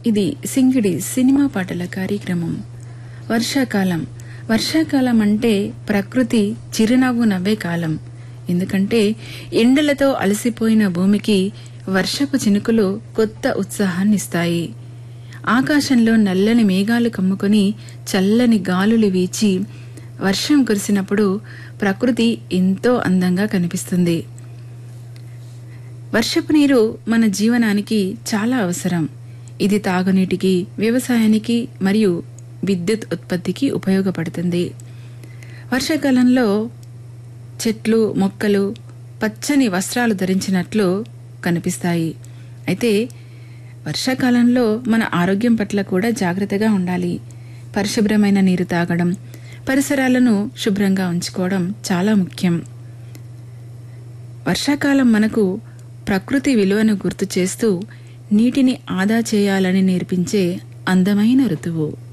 ఇది సింగిడి సినిమా పాటల కార్యక్రమం వర్షాకాలం వర్షాకాలం అంటే ప్రకృతి చిరునవ్వు నవ్వే కాలం ఎందుకంటే ఎండలతో అలసిపోయిన భూమికి వర్షపు చినుకులు కొత్త ఉత్సాహాన్నిస్తాయి ఆకాశంలో నల్లని మేఘాలు కమ్ముకొని చల్లని గాలులు వీచి వర్షం కురిసినప్పుడు ప్రకృతి ఎంతో అందంగా కనిపిస్తుంది వర్షపు నీరు మన జీవనానికి చాలా అవసరం ఇది తాగునీటికి వ్యవసాయానికి మరియు విద్యుత్ ఉత్పత్తికి ఉపయోగపడుతుంది వర్షాకాలంలో చెట్లు మొక్కలు పచ్చని వస్త్రాలు ధరించినట్లు కనిపిస్తాయి అయితే వర్షాకాలంలో మన ఆరోగ్యం పట్ల కూడా జాగ్రత్తగా ఉండాలి పరిశుభ్రమైన నీరు తాగడం పరిసరాలను శుభ్రంగా ఉంచుకోవడం చాలా ముఖ్యం వర్షాకాలం మనకు ప్రకృతి విలువను గుర్తు చేస్తూ నీటిని ఆదా చేయాలని నేర్పించే అందమైన ఋతువు